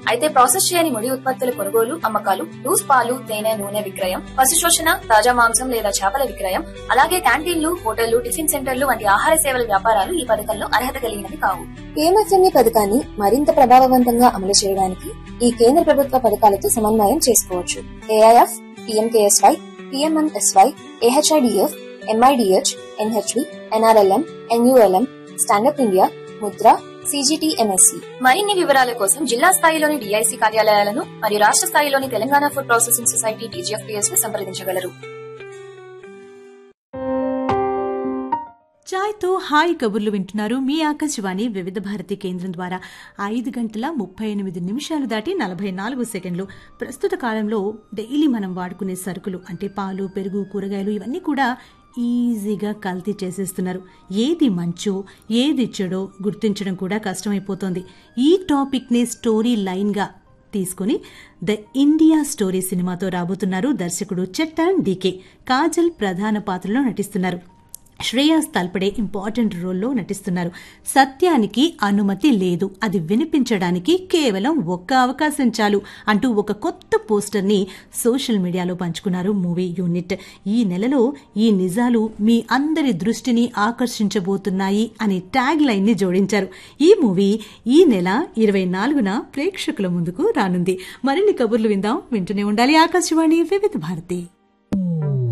అయితే ప్రాసెస్ చేయని ముడి ఉత్పత్తుల కొనుగోలు అమ్మకాలు లూస్ పాలు తేనె నూనె విక్రయం పశు శోషణ తాజా మాంసం లేదా చేపల విక్రయం అలాగే క్యాంటీన్లు హోటళ్లు టిఫిన్ సెంటర్లు వంటి ఆహార సేవల వ్యాపారాలు ఈ పథకంలో అర్హత కలిగినవి కావు పిఎంఎఫ్ఎంఈ పథకాన్ని మరింత ప్రభావవంతంగా అమలు చేయడానికి ఈ కేంద్ర ప్రభుత్వ పథకాలతో సమన్వయం చేసుకోవచ్చు AIF PMKSY PMMSY AHIDF MIDH NHV NRLM NULM stand up India Mudra CGTMSC మరిన్ని వివరాల కోసం జిల్లా స్థాయిలోని డిఐసి కార్యాలయాలను మరియు రాష్ట్ర స్థాయిలోని Telangana food processing society TGFPS ను సంప్రదించగలరు చాయ్తో హాయ్ కబుర్లు వింటున్నారు మీ ఆకాశవాణి వివిధ భారతి కేంద్రం ద్వారా ఐదు గంటల ముప్పై ఎనిమిది నిమిషాలు దాటి నలభై నాలుగు సెకండ్లు ప్రస్తుత కాలంలో డైలీ మనం వాడుకునే సరుకులు అంటే పాలు పెరుగు కూరగాయలు ఇవన్నీ కూడా ఈజీగా కల్తీ చేసేస్తున్నారు ఏది మంచో ఏది చెడో గుర్తించడం కూడా కష్టమైపోతోంది ఈ టాపిక్నే స్టోరీ లైన్గా తీసుకుని ద ఇండియా స్టోరీ సినిమాతో రాబోతున్నారు దర్శకుడు చట్టన్ డీకే కాజల్ ప్రధాన పాత్రలో నటిస్తున్నారు శ్రేయాస్ తల్పడే ఇంపార్టెంట్ రోల్లో నటిస్తున్నారు సత్యానికి అనుమతి లేదు అది వినిపించడానికి కేవలం ఒక్క అవకాశం చాలు అంటూ ఒక కొత్త పోస్టర్ని సోషల్ మీడియాలో పంచుకున్నారు మూవీ యూనిట్ ఈ నెలలో ఈ నిజాలు మీ అందరి దృష్టిని ఆకర్షించబోతున్నాయి అనే ట్యాగ్ లైన్ ని జోడించారు ఈ మూవీ ఈ నెల ఇరవై నాలుగున ప్రేక్షకుల ముందుకు రానుంది మరిన్ని కబుర్లు విందాం వింటూనే ఉండాలి ఆకాశవాణి వివిధ భారతి